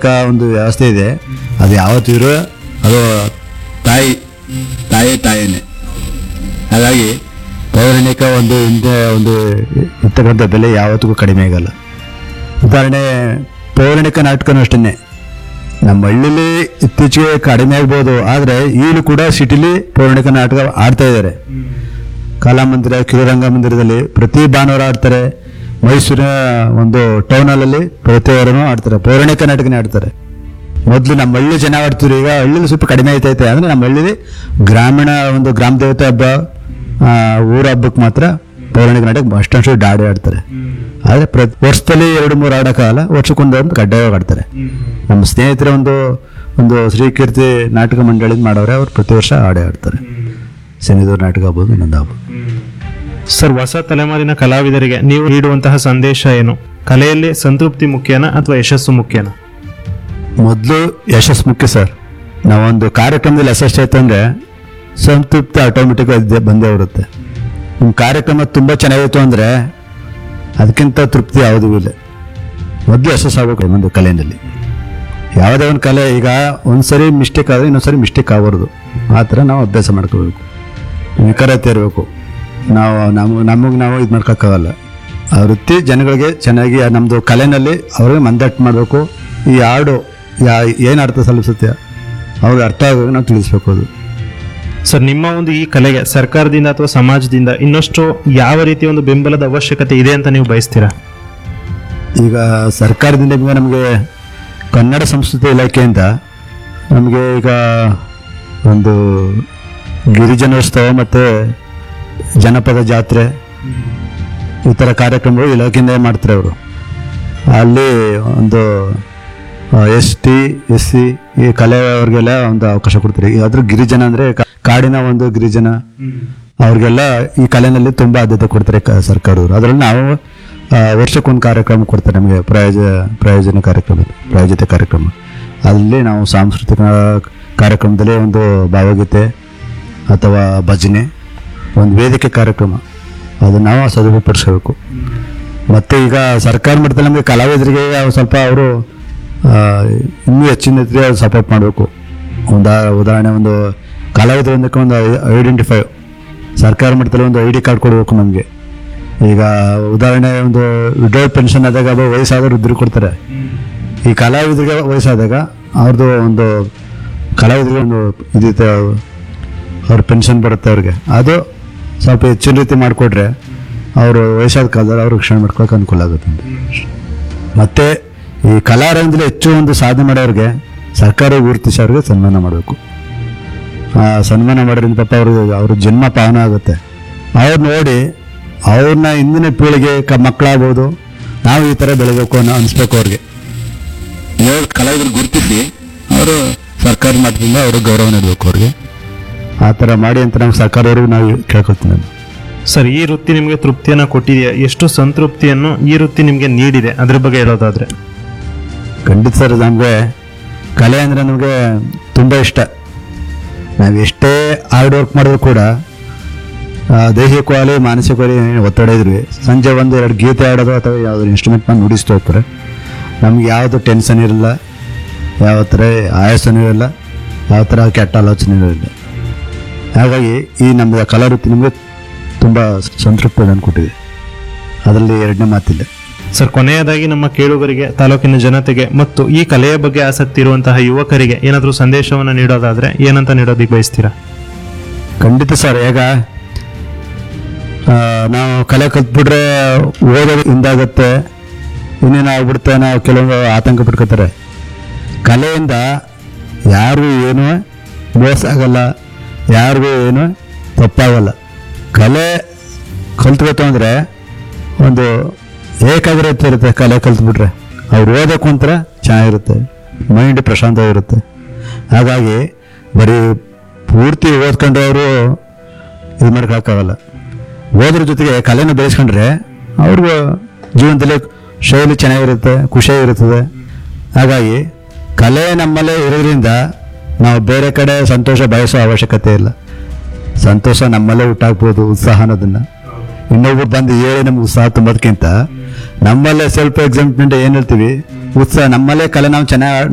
ಪೌರಾಣಿಕ ಒಂದು ವ್ಯವಸ್ಥೆ ಇದೆ ಅದು ಯಾವತ್ತೂ ಇರೋ ಅದು ತಾಯಿ ತಾಯಿ ತಾಯಿನೇ ಹಾಗಾಗಿ ಪೌರಾಣಿಕ ಒಂದು ಹಿಂದೆ ಒಂದು ಇರ್ತಕ್ಕಂಥ ಬೆಲೆ ಯಾವತ್ತಿಗೂ ಕಡಿಮೆ ಆಗಲ್ಲ ಉದಾಹರಣೆ ಪೌರಾಣಿಕ ನಾಟಕನೂ ಅಷ್ಟೇ ನಮ್ಮ ಹಳ್ಳಿಲಿ ಇತ್ತೀಚೆಗೆ ಕಡಿಮೆ ಆಗ್ಬೋದು ಆದರೆ ಈಗಲೂ ಕೂಡ ಸಿಟಿಲಿ ಪೌರಾಣಿಕ ನಾಟಕ ಆಡ್ತಾ ಇದ್ದಾರೆ ಕಲಾಮಂದಿರ ಕಿರುರಂಗ ಮಂದಿರದಲ್ಲಿ ಪ್ರತಿ ಭಾನುವಾರ ಆಡ್ತಾರೆ ಮೈಸೂರಿನ ಒಂದು ಟೌನ್ ಹಾಲಲ್ಲಿ ಪ್ರತಿ ವಾರನೂ ಆಡ್ತಾರೆ ಪೌರಾಣಿಕ ನಾಟಕನೇ ಆಡ್ತಾರೆ ಮೊದಲು ನಮ್ಮ ಹಳ್ಳಿ ಜನ ಆಡ್ತಿದ್ರು ಈಗ ಹಳ್ಳಿಲಿ ಸ್ವಲ್ಪ ಕಡಿಮೆ ಆಯ್ತೈತೆ ಅಂದ್ರೆ ನಮ್ಮ ಹಳ್ಳಿಲಿ ಗ್ರಾಮೀಣ ಒಂದು ಗ್ರಾಮ ದೇವತೆ ಹಬ್ಬ ಆ, ಊರ ಹಬ್ಬಕ್ಕೆ ಮಾತ್ರ ಪೌರಾಣಿಕ ನಾಟಕ ಅಷ್ಟೊಂದು ಡಾಡಿ ಆಡ್ತಾರೆ ಆದರೆ ಪ್ರತಿ ವರ್ಷದಲ್ಲಿ ಎರಡು ಮೂರು ಆಡೋಕ್ಕಾಗಲ್ಲ ವರ್ಷಕ್ಕೊಂದು ಒಂದು ಕಡ್ಡಾಯವಾಗಿ ಆಡ್ತಾರೆ ನಮ್ಮ ಸ್ನೇಹಿತರ ಒಂದು ಒಂದು ಶ್ರೀಕೀರ್ತಿ ನಾಟಕ ಮಂಡಳಿ ಮಾಡೋರೆ ಅವ್ರು ಪ್ರತಿ ವರ್ಷ ಆಡೇ ಆಡ್ತಾರೆ ಶನಿದೂರು ನಾಟಕ ಆಗ್ಬೋದು ಇನ್ನೊಂದು ಆಗ್ಬೋದು ಸರ್ ಹೊಸ ತಲೆಮಾರಿನ ಕಲಾವಿದರಿಗೆ ನೀವು ನೀಡುವಂತಹ ಸಂದೇಶ ಏನು ಕಲೆಯಲ್ಲಿ ಸಂತೃಪ್ತಿ ಮುಖ್ಯನಾ ಅಥವಾ ಯಶಸ್ಸು ಮುಖ್ಯನಾ ಮೊದಲು ಯಶಸ್ಸು ಮುಖ್ಯ ಸರ್ ನಾವೊಂದು ಕಾರ್ಯಕ್ರಮದಲ್ಲಿ ಯಶಸ್ಸು ಆಯ್ತು ಅಂದರೆ ಸಂತೃಪ್ತಿ ಆಟೋಮೆಟಿಕ್ ಬಂದೇ ಬರುತ್ತೆ ನಿಮ್ಮ ಕಾರ್ಯಕ್ರಮ ತುಂಬ ಚೆನ್ನಾಗಿತ್ತು ಅಂದರೆ ಅದಕ್ಕಿಂತ ತೃಪ್ತಿ ಯಾವುದೂ ಇಲ್ಲ ಮೊದಲು ಯಶಸ್ಸು ಆಗಬೇಕು ಒಂದು ಕಲೆಯಲ್ಲಿ ಯಾವುದೇ ಒಂದು ಕಲೆ ಈಗ ಒಂದು ಸರಿ ಮಿಸ್ಟೇಕ್ ಆದರೆ ಇನ್ನೊಂದು ಸರಿ ಮಿಸ್ಟೇಕ್ ಆಗಬಾರ್ದು ಆ ಥರ ನಾವು ಅಭ್ಯಾಸ ಮಾಡ್ಕೋಬೇಕು ನಿಖರತೆ ಇರಬೇಕು ನಾವು ನಮಗೆ ನಮಗೆ ನಾವು ಇದು ಮಾಡ್ಕೋಕ್ಕಾಗಲ್ಲ ಆ ವೃತ್ತಿ ಜನಗಳಿಗೆ ಚೆನ್ನಾಗಿ ನಮ್ಮದು ಕಲೆನಲ್ಲಿ ಅವ್ರಿಗೆ ಮಂದಟ್ಟು ಮಾಡಬೇಕು ಈ ಹಾಡು ಯಾ ಏನು ಅರ್ಥ ಸಲ್ಲಿಸುತ್ತೆ ಅವ್ರಿಗೆ ಅರ್ಥ ಆಗೋದು ನಾವು ತಿಳಿಸ್ಬೇಕು ಅದು ಸರ್ ನಿಮ್ಮ ಒಂದು ಈ ಕಲೆಗೆ ಸರ್ಕಾರದಿಂದ ಅಥವಾ ಸಮಾಜದಿಂದ ಇನ್ನಷ್ಟು ಯಾವ ರೀತಿಯ ಒಂದು ಬೆಂಬಲದ ಅವಶ್ಯಕತೆ ಇದೆ ಅಂತ ನೀವು ಬಯಸ್ತೀರಾ ಈಗ ಸರ್ಕಾರದಿಂದ ಈಗ ನಮಗೆ ಕನ್ನಡ ಸಂಸ್ಕೃತಿ ಇಲಾಖೆಯಿಂದ ನಮಗೆ ಈಗ ಒಂದು ಗಿರಿಜನೋತ್ಸವ ಮತ್ತು ಜನಪದ ಜಾತ್ರೆ ಈ ಥರ ಕಾರ್ಯಕ್ರಮಗಳು ಇಲಾಖೆಯಿಂದ ಮಾಡ್ತಾರೆ ಅವರು ಅಲ್ಲಿ ಒಂದು ಎಸ್ ಟಿ ಎಸ್ ಸಿ ಈ ಕಲೆಯವ್ರಿಗೆಲ್ಲ ಒಂದು ಅವಕಾಶ ಕೊಡ್ತಾರೆ ಈಗ ಅದ್ರ ಗಿರಿಜನ ಅಂದರೆ ಕಾಡಿನ ಒಂದು ಗಿರಿಜನ ಅವ್ರಿಗೆಲ್ಲ ಈ ಕಲೆನಲ್ಲಿ ತುಂಬ ಆದ್ಯತೆ ಕೊಡ್ತಾರೆ ಕ ಸರ್ಕಾರದವರು ಅದರಲ್ಲಿ ನಾವು ಆ, ವರ್ಷಕ್ಕೊಂದು ಕಾರ್ಯಕ್ರಮ ಕೊಡ್ತಾರೆ ನಮಗೆ ಪ್ರಯೋಜ ಪ್ರಯೋಜನ ಕಾರ್ಯಕ್ರಮ ಪ್ರಾಯೋಜಿತ ಕಾರ್ಯಕ್ರಮ ಅಲ್ಲಿ ನಾವು ಸಾಂಸ್ಕೃತಿಕ ಕಾರ್ಯಕ್ರಮದಲ್ಲಿ ಒಂದು ಭಾವಗೀತೆ ಅಥವಾ ಭಜನೆ ಒಂದು ವೇದಿಕೆ ಕಾರ್ಯಕ್ರಮ ಅದನ್ನು ನಾವು ಸದುಪಡಿಸ್ಕೋಬೇಕು ಮತ್ತು ಈಗ ಸರ್ಕಾರ ಮಟ್ಟದಲ್ಲಿ ನಮಗೆ ಕಲಾವಿದರಿಗೆ ಸ್ವಲ್ಪ ಅವರು ಇನ್ನೂ ಹೆಚ್ಚಿನ ರೀತಿಯಲ್ಲಿ ಸಪೋರ್ಟ್ ಮಾಡಬೇಕು ಉದಾ ಉದಾಹರಣೆ ಒಂದು ಕಲಾವಿದರೊಂದಕ್ಕೆ ಒಂದು ಐಡೆಂಟಿಫೈ ಸರ್ಕಾರ ಮಟ್ಟದಲ್ಲಿ ಒಂದು ಐ ಡಿ ಕಾರ್ಡ್ ಕೊಡಬೇಕು ನಮಗೆ ಈಗ ಉದಾಹರಣೆ ಒಂದು ವಿಡೋ ಪೆನ್ಷನ್ ಆದಾಗ ಒಬ್ಬ ವಯಸ್ಸಾದವರು ಇದ್ರು ಕೊಡ್ತಾರೆ ಈ ಕಲಾವಿದರಿಗೆ ವಯಸ್ಸಾದಾಗ ಅವ್ರದ್ದು ಒಂದು ಕಲಾವಿದರಿಗೆ ಒಂದು ಇದಿದೆ ಅವ್ರ ಪೆನ್ಷನ್ ಬರುತ್ತೆ ಅವ್ರಿಗೆ ಅದು ಸ್ವಲ್ಪ ಹೆಚ್ಚಿನ ರೀತಿ ಮಾಡಿಕೊಟ್ರೆ ಅವರು ವಯಸ್ಸಾದ ಕಾಲದಲ್ಲಿ ಅವ್ರು ರಕ್ಷಣೆ ಮಾಡ್ಕೊಳಕ್ಕೆ ಅನುಕೂಲ ಆಗುತ್ತೆ ಅಂತ ಮತ್ತು ಈ ಕಲಾರಂಗದಲ್ಲಿ ಹೆಚ್ಚು ಒಂದು ಸಾಧನೆ ಮಾಡೋರಿಗೆ ಸರ್ಕಾರ ಗುರುತಿಸಿ ಅವ್ರಿಗೆ ಸನ್ಮಾನ ಮಾಡಬೇಕು ಆ ಸನ್ಮಾನ ಮಾಡೋದ್ರಿಂದ ಪಾಪ ಅವರು ಅವ್ರ ಜನ್ಮ ಪಾವನ ಆಗುತ್ತೆ ಅವ್ರು ನೋಡಿ ಅವ್ರನ್ನ ಇಂದಿನ ಪೀಳಿಗೆ ಕ ಮಕ್ಕಳಾಗ್ಬೋದು ನಾವು ಈ ಥರ ಬೆಳಿಬೇಕು ಅನ್ನೋ ಅನಿಸ್ಬೇಕು ಅವ್ರಿಗೆ ಇವಾಗ ಕಲಾವಿದರು ಗುರುತಿಸಿ ಅವರು ಸರ್ಕಾರ ಮಟ್ಟದಿಂದ ಅವರು ಗೌರವ ನೀಡಬೇಕು ಅವ್ರಿಗೆ ಆ ಥರ ಮಾಡಿ ಅಂತ ನಾವು ಸರ್ಕಾರದವ್ರಿಗೂ ನಾವು ಕೇಳ್ಕೊತೀನಿ ನಾನು ಸರ್ ಈ ವೃತ್ತಿ ನಿಮಗೆ ತೃಪ್ತಿಯನ್ನು ಕೊಟ್ಟಿದೆಯಾ ಎಷ್ಟು ಸಂತೃಪ್ತಿಯನ್ನು ಈ ವೃತ್ತಿ ನಿಮಗೆ ನೀಡಿದೆ ಅದ್ರ ಬಗ್ಗೆ ಹೇಳೋದಾದ್ರೆ ಖಂಡಿತ ಸರ್ ನಮಗೆ ಕಲೆ ಅಂದರೆ ನಮಗೆ ತುಂಬ ಇಷ್ಟ ನಾವು ಎಷ್ಟೇ ಹಾರ್ಡ್ ವರ್ಕ್ ಮಾಡಿದ್ರು ಕೂಡ ಆ, ದೈಹಿಕವಾಗಿ ಮಾನಸಿಕವಾಗಿ ಒತ್ತಡ ಇದ್ವಿ ಸಂಜೆ ಒಂದು ಎರಡು ಗೀತೆ ಆಡೋದು ಅಥವಾ ಯಾವುದೋ ಇನ್ಸ್ಟ್ರೂಮೆಂಟ್ ಮಾಡಿ ನುಡಿಸ್ತಾ ಹೋಗ್ತಾರೆ ನಮ್ಗೆ ಯಾವುದು ಟೆನ್ಷನ್ ಇರಲ್ಲ ಯಾವ ಥರ ಆಯಾಸನೂ ಇರಲ್ಲ ಯಾವ ಥರ ಕೆಟ್ಟ ಆಲೋಚನೆ ಇರಲ್ಲ ಹಾಗಾಗಿ ಈ ನಮ್ಮ ಕಲಾ ವೃತ್ತಿ ನಮಗೆ ತುಂಬ ಸಂತೃಪ್ತಿ ಕೊಟ್ಟಿದೆ ಅದರಲ್ಲಿ ಎರಡನೇ ಮಾತಿಲ್ಲ ಸರ್ ಕೊನೆಯದಾಗಿ ನಮ್ಮ ಕೇಳುಗರಿಗೆ ತಾಲೂಕಿನ ಜನತೆಗೆ ಮತ್ತು ಈ ಕಲೆಯ ಬಗ್ಗೆ ಆಸಕ್ತಿ ಇರುವಂತಹ ಯುವಕರಿಗೆ ಏನಾದರೂ ಸಂದೇಶವನ್ನು ನೀಡೋದಾದ್ರೆ ಏನಂತ ನೀಡೋದಕ್ಕೆ ಬಯಸ್ತೀರಾ ಖಂಡಿತ ಸರ್ ಈಗ ಆ, ನಾವು ಕಲೆ ಕಲ್ತ್ಬಿಟ್ರೆ ಓದೋದು ಹಿಂದಾಗತ್ತೆ ಇನ್ನೇನು ಆಗ್ಬಿಡುತ್ತೆ ನಾವು ಕೆಲವೊಂದು ಆತಂಕ ಪಡ್ಕೋತಾರೆ ಕಲೆಯಿಂದ ಯಾರಿಗೂ ಏನೂ ಮೋಸ ಆಗಲ್ಲ ಯಾರಿಗೂ ಏನು ತಪ್ಪಾಗಲ್ಲ ಕಲೆ ಕಲ್ತ್ಬೇಕು ಅಂದರೆ ಒಂದು ಏಕಾಗ್ರತೆ ಇರುತ್ತೆ ಕಲೆ ಕಲ್ತ್ಬಿಟ್ರೆ ಅವ್ರು ಓದೋಕೆ ಒಂಥರ ಚೆನ್ನಾಗಿರುತ್ತೆ ಮೈಂಡ್ ಪ್ರಶಾಂತವಾಗಿರುತ್ತೆ ಹಾಗಾಗಿ ಬರೀ ಪೂರ್ತಿ ಓದ್ಕೊಂಡು ಅವರು ಇದು ಮಾಡೋಕ್ಕಾಗಲ್ಲ ಓದ್ರ ಜೊತೆಗೆ ಕಲೆನ ಬೆಳೆಸ್ಕೊಂಡ್ರೆ ಅವ್ರಿಗೂ ಜೀವನದಲ್ಲಿ ಶೈಲಿ ಚೆನ್ನಾಗಿರುತ್ತೆ ಖುಷಿಯಾಗಿರುತ್ತದೆ ಹಾಗಾಗಿ ಕಲೆ ನಮ್ಮಲ್ಲೇ ಇರೋದ್ರಿಂದ ನಾವು ಬೇರೆ ಕಡೆ ಸಂತೋಷ ಬಯಸೋ ಅವಶ್ಯಕತೆ ಇಲ್ಲ ಸಂತೋಷ ನಮ್ಮಲ್ಲೇ ಹುಟ್ಟಾಕ್ಬೋದು ಉತ್ಸಾಹ ಅನ್ನೋದನ್ನ ಇನ್ನೊಬ್ರು ಬಂದು ಹೇಳಿ ನಮ್ಗೆ ಉತ್ಸಾಹ ತುಂಬೋದಕ್ಕಿಂತ ನಮ್ಮಲ್ಲೇ ಸೆಲ್ಫ್ ಎಕ್ಸಾಮ್ಮೆಂಟ್ ಏನು ಹೇಳ್ತೀವಿ ಉತ್ಸಾಹ ನಮ್ಮಲ್ಲೇ ಕಲೆ ನಾವು ಚೆನ್ನಾಗಿ